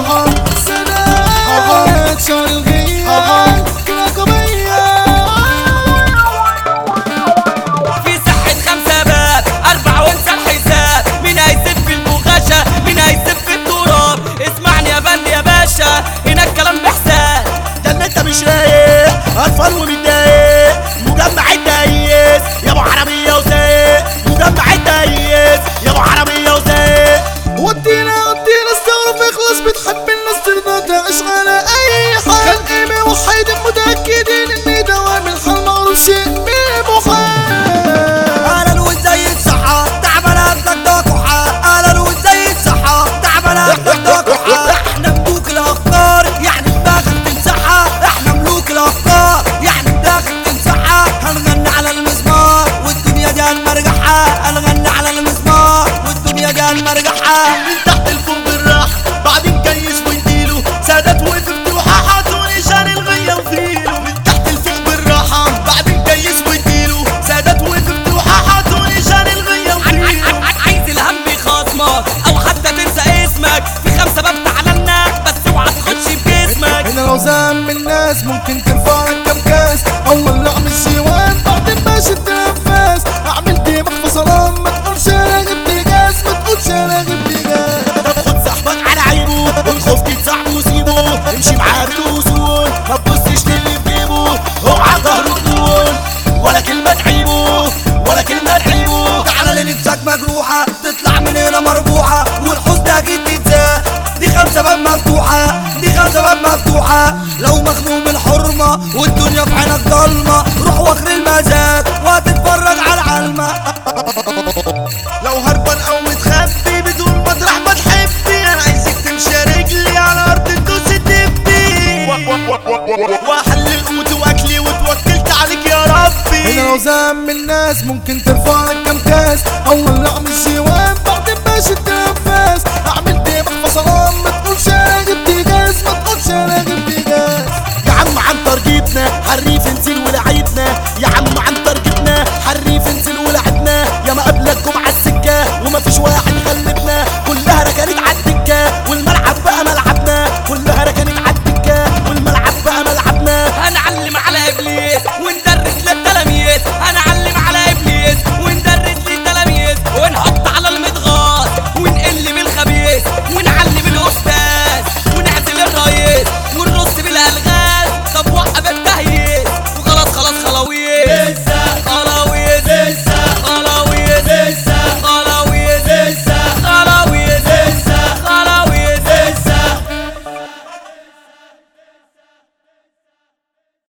سنوات شهر الغياب رقمية في صحة خمسة باب أربعة وانسى الحساب مين هيسب في المغاشة مين هيسب في التراب اسمعني يا بند يا باشا هنا الكلام بحساب ده ان انت مش رايق قرفان ومتضايق مجمع الدايس يا ابو عربيه وسايق مجمع الدايس يا ابو عربيه وسايق ودينا ودينا استغرب اخلص بتحب الناس ترضى تعيش على اي حال خلقي موحدين متاكدين ان دوام الحال معروف شيء بمحال اهلا وازاي الصحة تعبان قبلك ده كحة اهلا وازاي الصحة تعبان قبلك ده كحة احنا ملوك الافكار يعني دماغك تمسحها احنا ملوك الافكار يعني دماغك تمسحها هنغني على المسمار والدنيا دي هنمرجحها هنغني على المسمار والدنيا دي هنمرجحها من تحت الفوق بالراحة بعدين كيس واديله سادات وقفت وحاطوني شان الغية وفيله من تحت الفوق بالراحة بعدين كيس واديله سادات وقفت وحاطوني شان الغية وفيله عايز الهم يخاصمك أو حتى تنسى اسمك في خمسة باب تعالى بس اوعى تخش بجسمك هنا لو زعم من الناس ممكن ترفع لك كم كاس اول لا مش جوان بعدين ماشي تنفس اعمل دي فصلان ما تقولش انا جبت جاز ما تقولش انا جبت جاز طب خد صاحبك على عيبه والخوف صاحبه وسيبه امشي معاه بالاصول ما تبصش للي في جيبه اوعى ظهره تقول ولا كلمة تعيبه ولا كلمة تعيبه تعالى لنفسك مجروحة تطلع من هنا مربوحة والحزن اكيد تتزاح دي خمسة باب مفتوحة دي خمسة باب مفتوحة لو مخنوق من الحرمة والدنيا في عينك ضلمة روح واخر المزاج وهتتفرج على العلمة لو هربان او متخبي بدون مطرح ما تحبي انا عايزك تمشي رجلي على ارض الدوس تبي واحل القوت واكلي وتوكلت عليك يا ربي هنا لو زعم من الناس ممكن ترفع لك كم كاس اول لا مش جوان